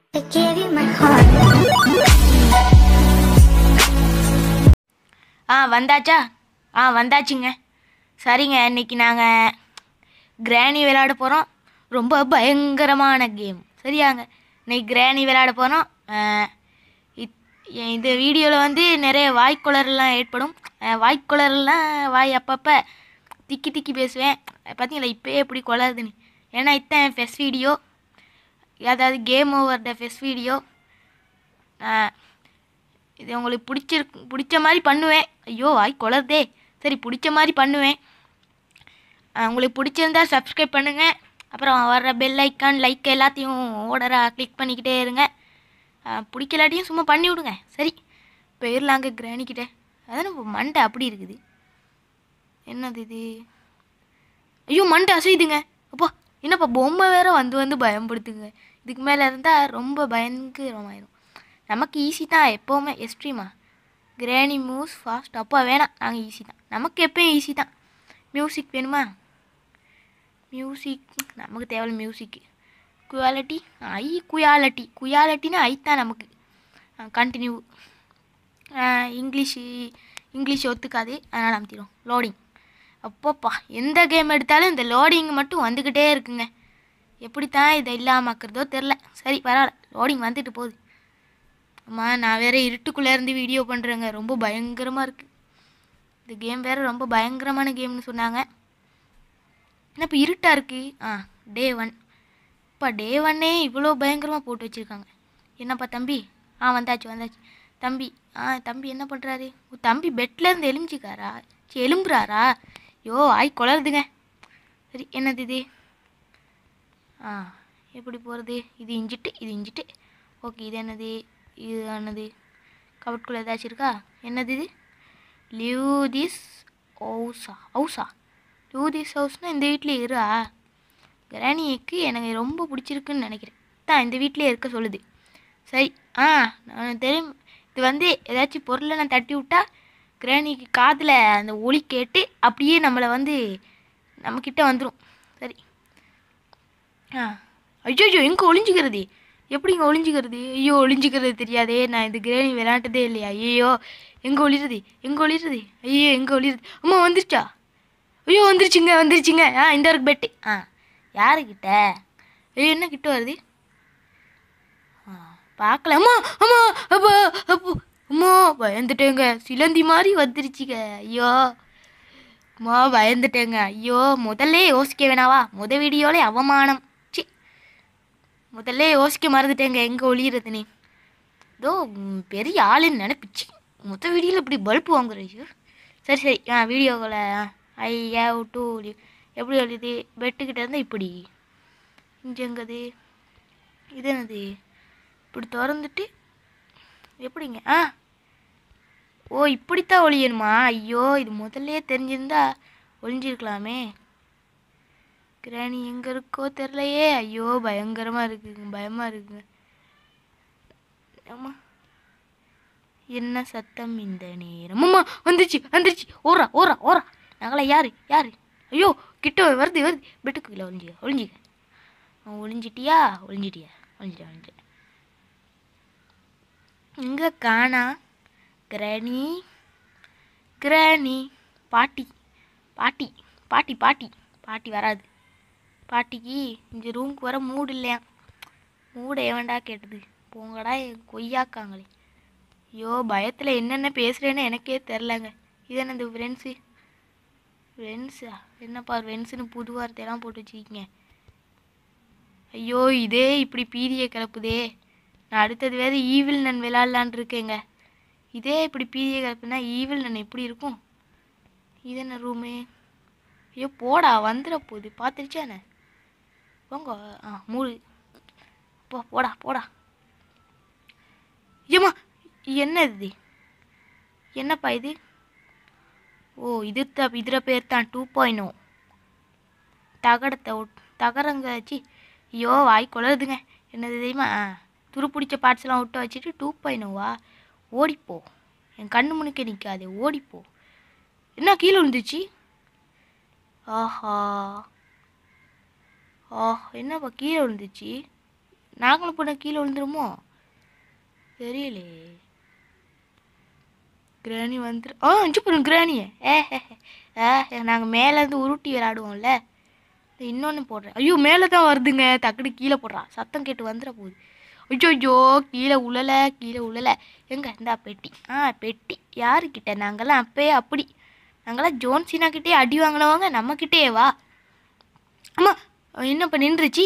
I gave you my heart. ஆ வந்தாச்சா ஆ வந்தாச்சுங்க சரிங்க இன்னைக்கு நாங்கள் கிராணி விளையாட போகிறோம் ரொம்ப பயங்கரமான கேம் சரியாங்க இன்னைக்கு கிராணி விளையாட போகிறோம் இந்த வீடியோவில் வந்து நிறைய வாய்க்குளர்லாம் ஏற்படும் அஹ், வாய்க்குளர்லாம் வாய் அப்பப்போ திக்கி திக்கி பேசுவேன் பார்த்தீங்களா இப்போயே எப்படி குளருதுன்னு ஏன்னா இத்தான் ஃபெஸ்ட் வீடியோ அதாவது game over the first video இது உங்களுக்கு பிடிச்சிருக்கு பிடிச்ச மாதிரி பண்ணுவேன் ஐயோ வாய் குளருதே சரி பிடிச்ச மாதிரி பண்ணுவேன் அஹ் உங்களுக்கு பிடிச்சிருந்தா சப்ஸ்கிரைப் பண்ணுங்கள் அப்புறம் வர்ற பெல் ஐக்கான் லைக் எல்லாத்தையும் ஓடராக கிளிக் பண்ணிக்கிட்டே இருங்க அஹ் பிடிக்கலாட்டியும் சும்மா பண்ணி விடுங்க சரி போயிடலாங்க கிராணிக்கிட்ட அதான் இப்போ மண்டை அப்படி இருக்குது என்னது இது ஐயோ மண்டை அசையுதுங்க அப்பா என்னப்பா பொம்மை வேற வந்து வந்து பயன்படுத்துங்க இதுக்கு மேலே இருந்தால் ரொம்ப பயங்கரமாயிரும் நமக்கு ஈஸி தான் எப்போவுமே எஸ்ட்ரீமா கிராணி மூவ்ஸ் ஃபாஸ்ட் அப்பா வேணாம் நாங்கள் ஈஸி தான் நமக்கு எப்பயும் ஈஸி தான் மியூசிக் வேணுமா மியூசிக் நமக்கு தேவையில்ல மியூசிக்கு குயாலிட்டி ஐ குயாலிட்டி குயாலிட்டினா ஐ தான் நமக்கு கண்டினியூ இங்கிலீஷு இங்கிலீஷ் ஒத்துக்காது அதனால் அமுத்திடும் லோடிங் அப்போப்பா எந்த கேம் எடுத்தாலும் இந்த லோடிங் மட்டும் வந்துக்கிட்டே இருக்குங்க எப்படித்தான் இதை இல்லாமக்கிறதோ தெரில சரி பரவாயில்ல லோடிங் வந்துட்டு போகுது அம்மா நான் வேற இருட்டுக்குள்ளே இருந்து வீடியோ பண்ணுறேங்க ரொம்ப பயங்கரமாக இருக்குது இந்த கேம் வேற ரொம்ப பயங்கரமான கேம்னு சொன்னாங்க என்ன இப்போ இருட்டாக இருக்குது ஆ டே ஒன் இப்போ டே ஒன்னே இவ்வளோ பயங்கரமாக போட்டு வச்சுருக்காங்க என்னப்பா தம்பி ஆ வந்தாச்சு வந்தாச்சு தம்பி ஆ தம்பி என்ன பண்ணுறாரு தம்பி பெட்டில் இருந்து எலும்பிச்சிக்காரா சரி எலும்புறாரா ஐயோ ஆய் குளருதுங்க சரி என்னது இது ஆ எப்படி போகிறது இது இஞ்சிட்டு இது இஞ்சிட்டு ஓகே இது என்னது இது என்னது கபட்குள்ளே ஏதாச்சும் இருக்கா என்னது இது லிவ் திஸ் ஹவுஸா ஹவுஸா லிவ் திஸ் ஹவுஸ்னால் இந்த வீட்டிலே இருா கிராணிக்கு எனக்கு ரொம்ப பிடிச்சிருக்குன்னு நினைக்கிறேன் தான் இந்த வீட்டிலே இருக்க சொல்லுது சரி ஆ நான் தெரியும் இது வந்து ஏதாச்சும் பொருளை நான் தட்டி விட்டா கிராணிக்கு காதில் அந்த ஒலி கேட்டு அப்படியே நம்மளை வந்து நம்மக்கிட்ட வந்துடும் சரி ஆ ஐயோ ஐயோ எங்கே ஒளிஞ்சிக்கிறது எப்படிங்க ஒளிஞ்சிக்கிறது ஐயோ ஒளிஞ்சிக்கிறது தெரியாதே நான் இது கிரேணி விளையாட்டதே இல்லையா ஐயோ எங்கே ஒளிருது எங்கே ஒளிருது ஐயோ எங்கே ஒளிருது அம்மா வந்துருச்சா ஐயோ வந்துருச்சுங்க வந்துருச்சுங்க ஆ இந்த இருக்கு பெட்டு ஆ யாருக்கிட்ட ஐயோ என்ன கிட்ட வருது ஆ பார்க்கல அம்மா அம்மா அப்பா அப்போ அம்மா பயந்துட்டேங்க சிலந்தி மாதிரி வந்துருச்சுங்க ஐயோ அம்மா பயந்துட்டேங்க ஐயோ முதல்ல யோசிக்க வேணாவா முத வீடியோலே அவமானம் சி முதல்ல யோசிக்க மறந்துட்டேங்க எங்கே ஒளியறதுன்னு ஏதோ ம், பெரிய ஆளுன்னு நினைப்பிச்சு மொத்த வீடியோவில் இப்படி பல்ப் வாங்குறது சரி சரி ஆ வீடியோவில் ஐ ஹேவ் டு எப்படி எழுதி பெட்டுக்கிட்ட இருந்தால் இப்படி இங்கே எங்கது இது என்னது இப்படி திறந்துட்டு எப்படிங்க ஆ ஓ இப்படித்தான் ஒளியணுமா ஐயோ இது முதல்லயே தெரிஞ்சிருந்தா ஒளிஞ்சிருக்கலாமே கிராணி எங்கே இருக்கோ தெரிலையே ஐயோ பயங்கரமாக இருக்குங்க பயமாக இருக்குங்க ஆமா என்ன சத்தம் இந்த நேரம் அம்மா வந்துருச்சு வந்துருச்சு ஓரா ஓரா ஓரா நாங்களா யாரு யாரு ஐயோ கிட்ட வருது வருது பெட்டுக்கு கீழே ஒளிஞ்சிக்க ஒளிஞ்சிக்க அவன் ஒளிஞ்சிட்டியா ஒளிஞ்சிட்டியா ஒளிஞ்சிட்டா ஒளிஞ்சிட்டேன் இங்கே காணா கிராணி கிராணி பாட்டி பாட்டி பாட்டி பாட்டி பாட்டி வராது பாட்டிக்கு இந்த ரூமுக்கு வர மூடு இல்லையா மூடு ஏவன்டா கேட்டது போங்கடா என் கொய்யாக்காங்களே ஐயோ பயத்தில் என்னென்ன பேசுகிறேன்னு எனக்கே தெரிலங்க இது என்னது ஃப்ரெண்ட்ஸு ஃப்ரெண்ட்ஸா என்னப்பா ஃப்ரெண்ட்ஸுன்னு புது வார்த்தையெல்லாம் போட்டு வச்சுக்கிங்க ஐயோ இதே இப்படி பீதியை கிளப்புதே நான் அடுத்தது வேறு ஈவில் நன் விளாட்லான் இருக்கேங்க இதே இப்படி பீதியை கிளப்புனா ஈவில் நன் எப்படி இருக்கும் இது என்ன ரூமு ஐயோ போடா வந்துட போகுது பார்த்துருச்சானே போங்க ஆ மூடு போ போடா போடா ஏம்மா என்ன இது என்னப்பா இது ஓ இது த இதில் பேர் தான் டூ பாயிண்ட் ஓ தகடத்தை ஒட் தகரங்க வச்சு ஐயோ வாய் குளருதுங்க என்னது தெரியுமா ஆ துருப்பிடிச்ச பார்ட்ஸ்லாம் விட்டு வச்சுட்டு டூ பாயிண்ட் ஓவா ஓடிப்போ என் கண்ணு முன்னுக்கே நிற்காதே ஓடிப்போ என்ன கீழே விழுந்துச்சு ஆஹா ஆ என்னப்பா கீழே விழுந்துச்சு நாங்களும் போன கீழே விழுந்துருமோ தெரியலையே கிராணி வந்துரு ஆ அஞ்சு போகிறோம் கிராணியை ஏ ஏ நாங்கள் மேலேருந்து உருட்டி விளையாடுவோம்ல இன்னொன்று போடுறேன் ஐயோ மேலே தான் வருதுங்க டக்குனு கீழே போடுறா சத்தம் கேட்டு வந்துட போகுது ஐயோ ஐயோ கீழே உழலை கீழே உழலை எங்க இந்தா பெட்டி ஆ பெட்டி யாருக்கிட்ட நாங்களாம் அப்பயே அப்படி நாங்களாம் ஜோன்சினா கிட்டே அடி வாங்கினவங்க நம்மக்கிட்டே வா அம்மா என்ன இப்போ நின்றுச்சு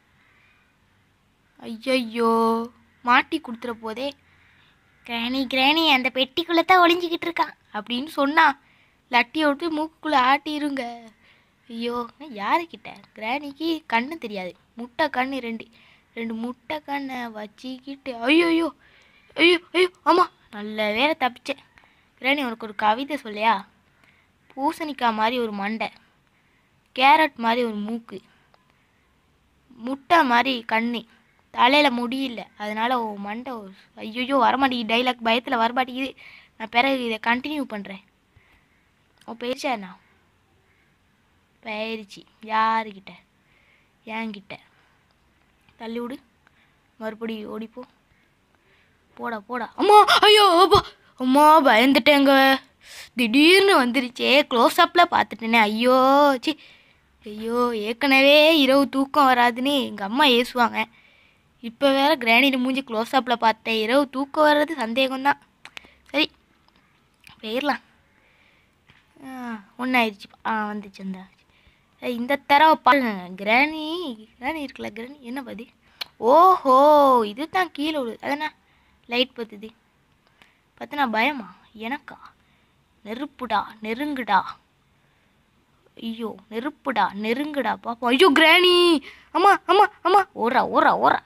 ஐயையோ மாட்டி கொடுத்துற போதே கிராணி கிராணி அந்த பெட்டிக்குள்ளே தான் ஒளிஞ்சிக்கிட்டு இருக்கான் அப்படின்னு சொன்னா லட்டியை விட்டு மூக்குக்குள்ளே ஆட்டிருங்க ஐயோ யாருக்கிட்ட கிராணிக்கு கண்ணு தெரியாது முட்டை கண்ணு ரெண்டு ரெண்டு முட்டை கண்ணை வச்சிக்கிட்டு ஐயோ ஐயோ ஐயோ ஐயோ ஆமாம் நல்ல வேலை தப்பிச்சேன் கிராணி உனக்கு ஒரு கவிதை சொல்லையா பூசணிக்காய் மாதிரி ஒரு மண்டை கேரட் மாதிரி ஒரு மூக்கு முட்டை மாதிரி கண்ணு தலையில் முடியல அதனால ஓ மண்டை ஐயோ வரமாட்டேங்குது டைலாக் பயத்தில் வரமாட்டேங்குது நான் பிறகு இதை கண்டினியூ பண்ணுறேன் ஓ போயிடுச்சா என்ன போயிடுச்சு யாருக்கிட்ட என்கிட்ட தள்ளி விடு மறுபடியும் ஓடிப்போ போடா போடா அம்மா ஐயோ அப்பா அம்மா பயந்துட்டேங்க திடீர்னு வந்துருச்சே க்ளோஸ் அப்பில் பார்த்துட்டேனே ஐயோ சி ஐயோ ஏற்கனவே இரவு தூக்கம் வராதுன்னு எங்கள் அம்மா ஏசுவாங்க இப்போ வேற கிராணியில் மூஞ்சி க்ளோஸ் அப்பில் பார்த்தேன் இரவு தூக்கம் வர்றது சந்தேகம்தான் சரி போயிடலாம் ஒன்றாயிடுச்சு ஆ வந்துச்சு இந்த இந்த தடவை பாருங்க கிராணி கிராணி இருக்குல்ல கிராணி என்ன பதி ஓஹோ இதுதான் கீழே விழுது அதானே லைட் பத்துது பார்த்தனா பயமா எனக்கா நெருப்புடா நெருங்குடா ஐயோ நெருப்புடா நெருங்குடா பாப்போம் ஐயோ கிராணி அம்மா அம்மா அம்மா ஓரா ஓரா ஓரா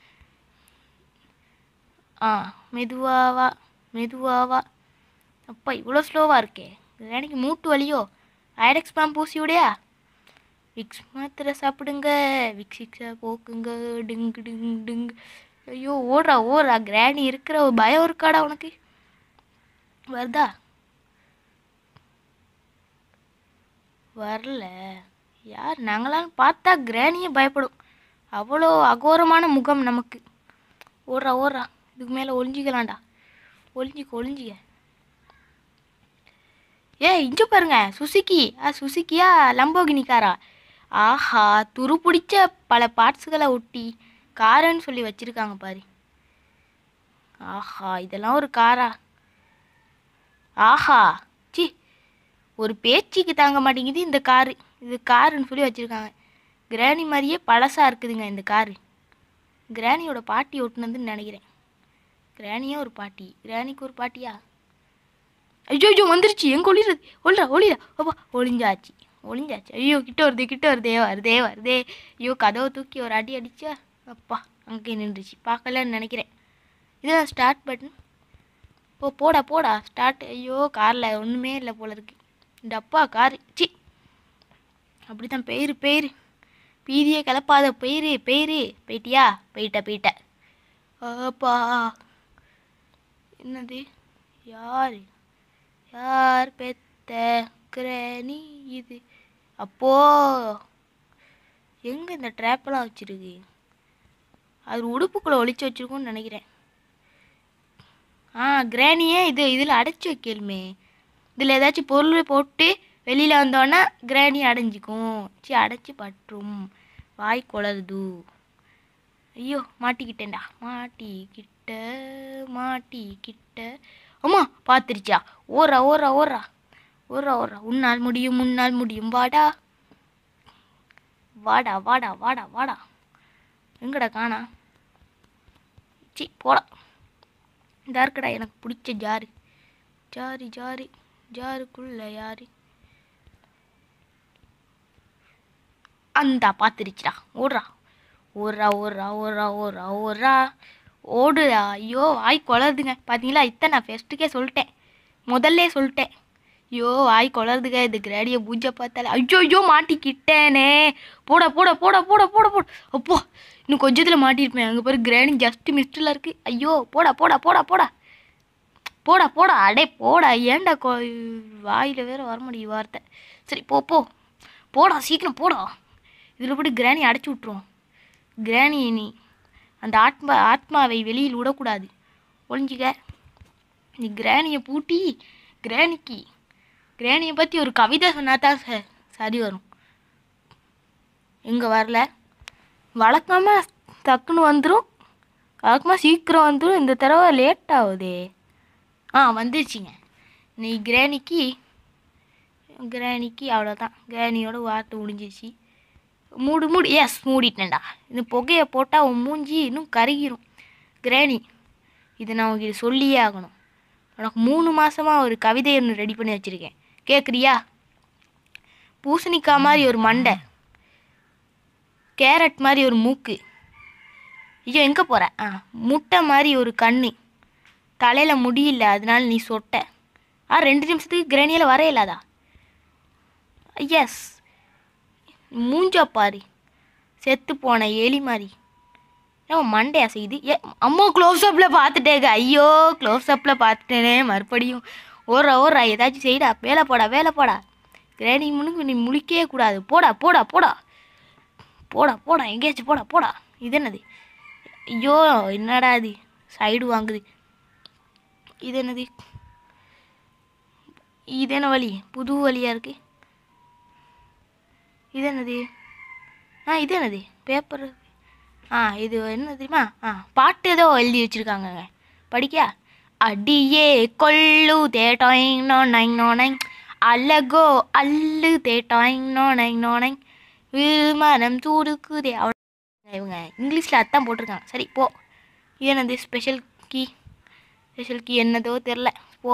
ஆ மெதுவாவா மெதுவாவா அப்பா இவ்வளோ ஸ்லோவாக இருக்கே கிராணிக்கு மூட்டு வலியோ ஐடெக்ஸ் பாம் பூசி விடையா விக்ஸ் மாத்திரை சாப்பிடுங்க விக்ஸிக்ஸை போக்குங்க டிங்கு டிங் டிங் ஐயோ ஓடுறா ஓடுறா கிராணி இருக்கிற ஒரு பயம் இருக்காடா உனக்கு வருதா வரல யார் நாங்களாம் பார்த்தா கிராணியே பயப்படும் அவ்வளோ அகோரமான முகம் நமக்கு ஓடுறா ஓடுறா இதுக்கு மேலே ஒளிஞ்சிக்கலாம்டா ஒளிஞ்சிக்க ஒளிஞ்சிக்க ஏ இங்க பாருங்க சுசுக்கி ஆ சுசுக்கியா லம்போகினி காரா ஆஹா துரு பிடிச்ச பல பார்ட்ஸுகளை ஒட்டி காரன்னு சொல்லி வச்சிருக்காங்க பாரு ஆஹா இதெல்லாம் ஒரு காரா ஆஹா சி ஒரு பேச்சுக்கு தாங்க மாட்டேங்குது இந்த காரு இது காருன்னு சொல்லி வச்சுருக்காங்க கிராணி மாதிரியே பழசாக இருக்குதுங்க இந்த காரு கிராணியோட பாட்டி ஓட்டுனதுன்னு நினைக்கிறேன் கிராணியே ஒரு பாட்டி கிராணிக்கு ஒரு பாட்டியா ஐயோ ஐயோ வந்துருச்சு எங்க ஒளிறது ஒளிரா ஒளிரா அப்பா ஒளிஞ்சாச்சு ஒளிஞ்சாச்சு ஐயோ கிட்ட வருதே கிட்ட வருதே வருதே வருதே ஐயோ கதவை தூக்கி ஒரு அடி அடிச்சா அப்பா அங்கே நின்றுச்சு பார்க்கலன்னு நினைக்கிறேன் இதுதான் ஸ்டார்ட் பட்டன் போ போடா போடா ஸ்டார்ட் ஐயோ காரில் ஒன்றுமே இல்லை போல இருக்கு இந்த அப்பா காரு சி அப்படி தான் பெயிரு பெயிரு பீதியை கலப்பாத பெயிரு பெயிரு போயிட்டியா போயிட்ட போயிட்ட அப்பா என்னது யார் யார் பெத்த கிரணி இது அப்போ எங்கே இந்த ட்ராப்பெல்லாம் வச்சிருக்கு அது உடுப்புக்குள்ளே ஒளிச்சு வச்சிருக்கும்னு நினைக்கிறேன் ஆ கிராணியே இது இதில் அடைச்சி வைக்கலுமே இதில் ஏதாச்சும் பொருள் போட்டு வெளியில் வந்தோன்னா கிராணி அடைஞ்சிக்கும் சி அடைச்சி பற்றும் வாய் குளருது ஐயோ மாட்டிக்கிட்டேன்டா மாட்டிக்கிட்ட மாட்டிக்கிட்ட அம்மா பார்த்துருச்சா ஓரா ஓரா ஓரா ஓரா ஓரா உன்னால் முடியும் முன்னால் முடியும் வாடா வாடா வாடா வாடா வாடா எங்கடா காணா சி போடா இந்த இருக்குடா எனக்கு பிடிச்ச ஜாரு ஜாரி ஜாரி ஜாருக்குள்ள யாரு அந்த பார்த்துருச்சுடா ஓடுறா ஓடுறா ஓடுறா ஓடுறா ஓடுறா ஓடுறா ஓடுடா ஐயோ வாய் குளருதுங்க பார்த்தீங்களா இத்தனை நான் ஃபஸ்ட்டுக்கே சொல்லிட்டேன் முதல்ல சொல்லிட்டேன் ஐயோ வாய் குளருதுங்க இந்த கிராடியை பூஜை பார்த்தாலே ஐயோ ஐயோ மாட்டிக்கிட்டேனே போட போட போட போட போட போட அப்போ இன்னும் கொஞ்சத்தில் மாட்டியிருப்பேன் அங்கே பாரு கிராணி ஜஸ்ட் மிஸ்டில் இருக்குது ஐயோ போடா போடா போடா போடா போடா போடா அடே போடா ஏன்டா கொ வாயில் வேற வர முடியும் வார்த்தை சரி போ போ போடா சீக்கிரம் போடா இதில் போட்டு கிராணி அடைச்சி விட்ருவோம் கிராணி நீ அந்த ஆத்மா ஆத்மாவை வெளியில் விடக்கூடாது ஒளிஞ்சிக்க நீ கிராணியை பூட்டி கிராணிக்கு கிராணியை பற்றி ஒரு கவிதை சொன்னா தான் ச சரி வரும் எங்கே வரல வழக்கமாக டக்குன்னு வந்துடும் வழக்கமாக சீக்கிரம் வந்துடும் இந்த தடவை லேட் ஆகுதே ஆ வந்துருச்சுங்க நீ கிராணிக்கு கிராணிக்கு அவ்வளோதான் கிராணியோட வார்த்தை முடிஞ்சிருச்சு மூடு மூடு எஸ் மூடிட்டேன்டா இந்த புகையை போட்டால் உன் மூஞ்சி இன்னும் கருகிரும் கிராணி இதை நான் உங்ககிட்ட சொல்லியே ஆகணும் உனக்கு மூணு மாதமாக ஒரு கவிதை ஒன்று ரெடி பண்ணி வச்சுருக்கேன் கேட்குறியா பூசணிக்காய் மாதிரி ஒரு மண்டை கேரட் மாதிரி ஒரு மூக்கு ஐயோ எங்கே போகிற ஆ முட்டை மாதிரி ஒரு கண்ணு தலையில் முடியல அதனால நீ சொட்ட ஆ ரெண்டு நிமிஷத்துக்கு கிரேனியில் வரையலாதா எஸ் மூஞ்சா பாரு செத்து போன எலி மாதிரி ஏன் மண்டையா செய்யுது ஏ அம்மா க்ளோஸ் அப்பில் பார்த்துட்டேங்க ஐயோ க்ளோஸ் அப்பில் பார்த்துட்டேனே மறுபடியும் ஓடுறா ஓடுறா ஏதாச்சும் செய்டா வேலை போடா வேலை போடா கிரேனி முனுக்கு நீ முழிக்கவே கூடாது போடா போடா போடா போடா போடா எங்கேயாச்சும் போடா போடா இது என்னது ஐயோ என்னடா இது சைடு வாங்குது இது என்னது இது என்ன வழி புது வழியாக இருக்கு இது என்னது ஆ இது என்னது பேப்பர் ஆ இது என்ன தெரியுமா ஆ பாட்டு ஏதோ எழுதி வச்சுருக்காங்கங்க படிக்கா அடியே கொள்ளு தேட்டாயிங் நோ நைங் நோ நைங் அழகோ அல்லு தேட்டாயிங் நோ நைங் நோ நைங் விமானம் தூடுக்குதே அவ்வளோ இவங்க இங்கிலீஷில் அதான் போட்டிருக்காங்க சரி போ இது என்னது ஸ்பெஷல் கீ ஸ்பெஷல் கீ என்னதோ தெரில போ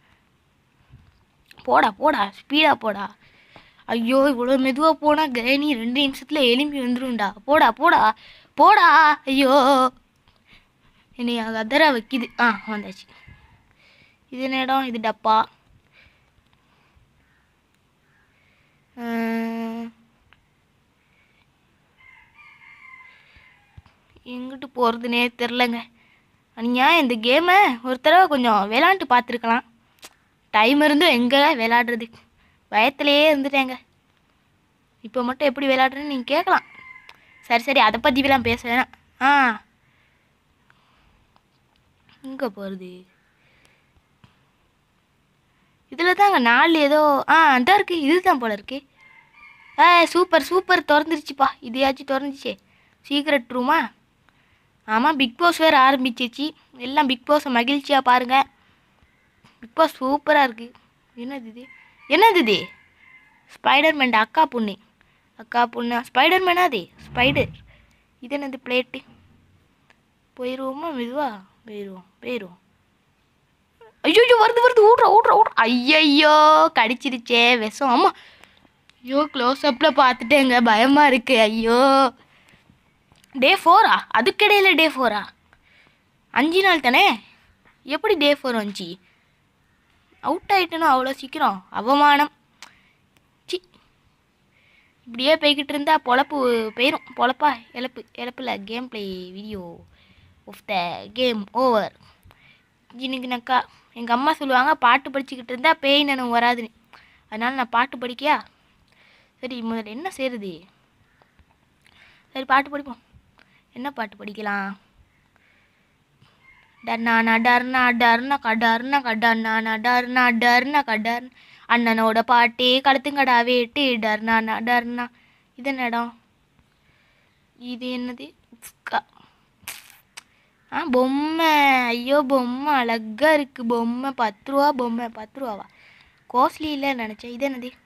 போடா போடா ஸ்பீடாக போடா ஐயோ இவ்வளோ மெதுவாக போனால் கிரேணி ரெண்டு நிமிஷத்தில் எலும்பி வந்துரும்டா போடா போடா போடா ஐயோ என்னை அதர வைக்குது ஆ வந்தாச்சு இது என்ன இடம் இது டப்பா அஹ், எங்கிட்டு போகிறதுனே தெரிலங்க நீங்கள் இந்த கேமை ஒரு தடவை கொஞ்சம் விளாண்டு பார்த்துருக்கலாம் டைம் இருந்தும் எங்கே விளாடுறது பயத்துலேயே இருந்துட்டேங்க இப்போ மட்டும் எப்படி விளையாடுறேன்னு நீங்கள் கேட்கலாம் சரி சரி அதை பற்றிலாம் பேச வேணாம் ஆ எங்கே போகிறது இதில் தாங்க நாலு ஏதோ ஆ அதான் இருக்குது இது தான் போல இருக்கு ஆ சூப்பர் சூப்பர் திறந்துருச்சுப்பா இதையாச்சும் திறந்துச்சே சீக்ரெட் ரூமா ஆமாம் பிக் பாஸ் வேறு ஆரம்பிச்சிருச்சு எல்லாம் பிக் பாஸை மகிழ்ச்சியாக பாருங்கள் பிக் பாஸ் சூப்பராக இருக்குது என்னது இது என்னது இது ஸ்பைடர் மேன் அக்கா பொண்ணு அக்கா பொண்ணு ஸ்பைடர் மேனா அது ஸ்பைடர் இது என்னது பிளேட்டு போயிடுவோமா மெதுவா போயிடுவோம் போயிடுவோம் ஐயோ ஐயோ, வருது வருது ஓடுறா ஓடுறா ஓடுறா ஐயையோ கடிச்சிருச்சே விஷம் ஆமா ஐயோ க்ளோஸ் அப்பில் பார்த்துட்டேங்க பயமாக இருக்கு ஐயோ டே ஃபோரா அதுக்கிடையில டே ஃபோரா அஞ்சு நாள் தானே எப்படி டே ஃபோர் வந்துச்சு அவுட் ஆயிட்டேனோ அவ்வளோ சீக்கிரம் அவமானம் சி இப்படியே போய்கிட்டு இருந்தா பொழப்பு போயிடும் பொழப்பா இழப்பு இழப்பில் game play video of the game over ஜினுக்குனக்கா எங்கள் அம்மா சொல்லுவாங்க பாட்டு படிச்சுக்கிட்டு இருந்தா பேய் நினைவு வராதுன்னு அதனால நான் பாட்டு படிக்கையா சரி முதல்ல என்ன செய்கிறது சரி பாட்டு படிப்போம் என்ன பாட்டு படிக்கலாம் டர்னா டர்னா டர்னா கடர்னா கடர்னா டர்னா டர்னா கடர் அண்ணனோட பாட்டே கழுத்துங்கடா வேட்டு டர்னா டர்னா இது என்ன இடம் இது என்னது க- ஆ பொம்மை ஐயோ பொம்மை அழகா இருக்கு பொம்மை பத்து ரூபா பொம்மை பத்து ரூபாவா காஸ்ட்லி இல்லைன்னு நினச்சேன் இது என்னது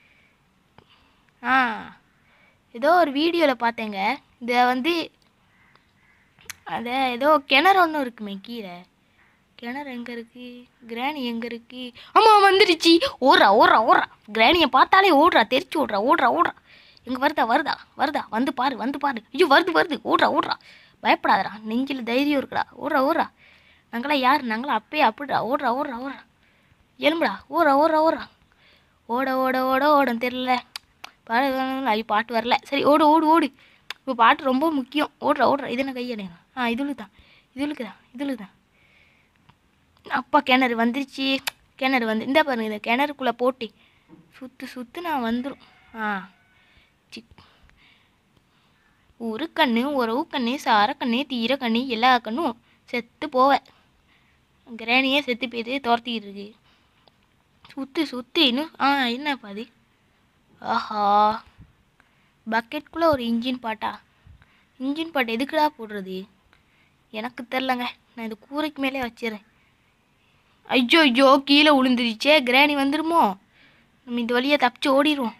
ஆ ஏதோ ஒரு வீடியோவில் பார்த்தேங்க இதை வந்து அத ஏதோ கிணறு ஒன்று இருக்குமே கீழே கிணறு எங்கே இருக்கு கிராணி எங்கே இருக்கு ஆமாம் வந்துடுச்சு ஓடுறா ஓடுறா ஓடுறா கிராணியை பார்த்தாலே ஓடுறா தெரிச்சு ஓடுறா ஓடுறா ஓடுறா எங்கே வருதா வருதா வருதா வந்து பாரு வந்து பாரு ஐயோ வருது வருது ஓடுறா ஓடுறா பயப்படாதடா நெஞ்சில் தைரியம் இருக்குடா ஓடுறா ஓடுறா நாங்களாம் யார் நாங்களாம் அப்பயே அப்படிடா ஓடுறா ஓடுறா ஓடுறா எலும்புடா ஓடுறா ஓடுறா ஓடுறா ஓட ஓட ஓட ஓடும் தெரில பாடு ஐயோ பாட்டு வரல சரி ஓடு ஓடு ஓடு இப்போ பாட்டு ரொம்ப முக்கியம் ஓடுறா ஓடுறா இது என்ன கையடை ஆ இதுலு தான் இதுலுக்கு தான் இதுலு தான் அப்பா கிணறு வந்துருச்சு கிணறு வந்து இந்த பாருங்க இந்த கிணறுக்குள்ளே போட்டு சுற்று சுற்று நான் வந்துடும் ஆ சி ஊரு கண்ணு உறவு கண்ணு சார கண்ணு தீர கண்ணு எல்லா கண்ணும் செத்து போவேன் கிராணியே செத்து போயிட்டு துரத்திக்கிட்டு இருக்கு சுத்து சுத்து இன்னும் ஆ என்ன பாதி ஆஹா பக்கெட்குள்ளே ஒரு இன்ஜின் பாட்டா இன்ஜின் பாட்டு எதுக்குடா போடுறது எனக்கு தெரிலங்க நான் இந்த கூரைக்கு மேலே வச்சிடுறேன் ஐயோ ஐயோ கீழே விழுந்துருச்சே கிராணி வந்துடுமோ நம்ம இந்த வழியை தப்பிச்சு ஓடிடுவோம்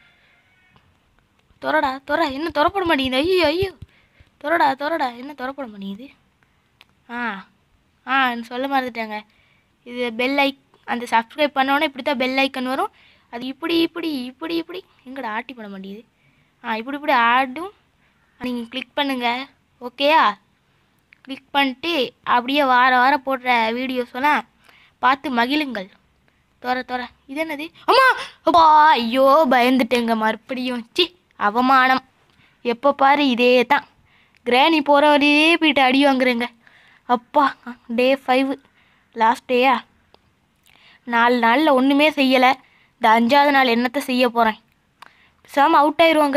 தொறடா தொற என்ன தொறப்பட மாட்டேங்குது ஐயோ ஐயோ தொறடா தொறடா என்ன தொறப்பட மாட்டேங்குது ஆ ஆ சொல்ல மறந்துட்டேங்க இது பெல் ஐக் அந்த சப்ஸ்கிரைப் பண்ணோன்னே இப்படி தான் பெல் ஐக்கன் வரும் அது இப்படி இப்படி இப்படி இப்படி எங்கடா ஆட்டி பண்ண மாட்டேங்குது ஆ இப்படி இப்படி ஆடும் நீங்கள் கிளிக் பண்ணுங்கள் ஓகேயா கிளிக் பண்ணிட்டு அப்படியே வார வாரம் போடுற வீடியோஸ்லாம் பார்த்து மகிழுங்கள் தொற தொற இது என்னது அம்மா அப்பா ஐயோ பயந்துட்டேங்க மறுபடியும் சி அவமானம் எப்போ பாரு இதே தான் கிராணி போகிற வழியே போயிட்டு அடி வாங்குறேங்க அப்பா டே ஃபைவ் லாஸ்ட் டேயா நாலு நாளில் ஒன்றுமே செய்யலை இந்த அஞ்சாவது நாள் என்னத்தை செய்ய போகிறேன் பேசாமல் அவுட் ஆயிடுவாங்க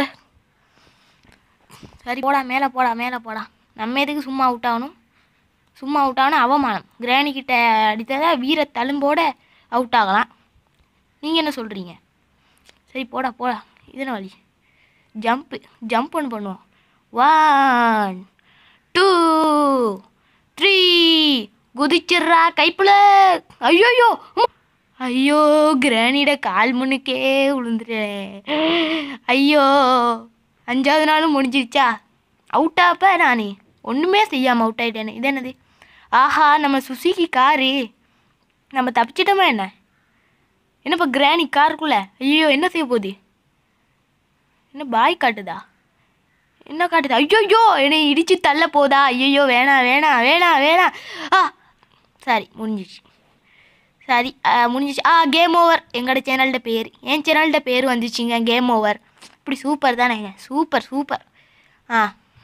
சரி போடா மேலே போடா மேலே போடா நம்ம எதுக்கு சும்மா அவுட் ஆகணும் சும்மா அவுட் ஆகணும் அவமானம் கிராணி கிட்ட அடித்ததா வீர தழும்போட அவுட் ஆகலாம் நீங்கள் என்ன சொல்கிறீங்க சரி போடா போடா இது என்ன வழி ஜம்ப்பு ஜம்ப் ஒன்று பண்ணுவோம் ஒன் டூ த்ரீ குதிச்சிட்றா கைப்புல ஐயோயோ ஐயோ கிராணியோட கால் முன்னுக்கே விழுந்துட்டேன் ஐயோ அஞ்சாவது நாளும் முடிஞ்சிருச்சா அவுட்டாப்ப நான் ஒன்றுமே செய்யாமல் அவுட் ஆகிட்டேனே இது என்னது ஆஹா நம்ம சுசுகி காரு நம்ம தப்பிச்சிட்டோமா என்ன என்னப்பா கிராணி காருக்குள்ள ஐயோ என்ன செய்ய போகுது என்ன பாய் காட்டுதா என்ன காட்டுது ஐயோ என்னை இடிச்சு தள்ள போதா ஐயோ வேணாம் வேணாம் வேணாம் வேணாம் ஆ சரி முடிஞ்சிச்சு சரி ஆ, முடிஞ்சிச்சு ஆ கேம் ஓவர் எங்களோட சேனல்ட பேர் என் சேனல்ட பேர் வந்துச்சுங்க கேம் ஓவர் இப்படி சூப்பர் தானேங்க சூப்பர் சூப்பர் ஆ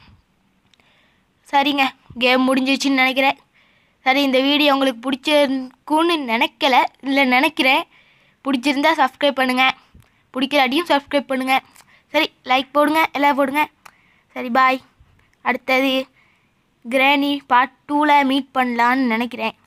சரிங்க கேம் முடிஞ்சிச்சுன்னு நினைக்கிறேன் சரி இந்த வீடியோ உங்களுக்கு பிடிச்சிருக்குன்னு நினைக்கல இல்லை நினைக்கிறேன் பிடிச்சிருந்தா சப்ஸ்கிரைப் பண்ணுங்கள் பிடிக்கலாட்டியும் சப்ஸ்கிரைப் பண்ணுங்கள் சரி லைக் போடுங்க எல்லாம் போடுங்க சரி பாய் அடுத்தது கிராணி பார்ட் டூவில் மீட் பண்ணலான்னு நினைக்கிறேன்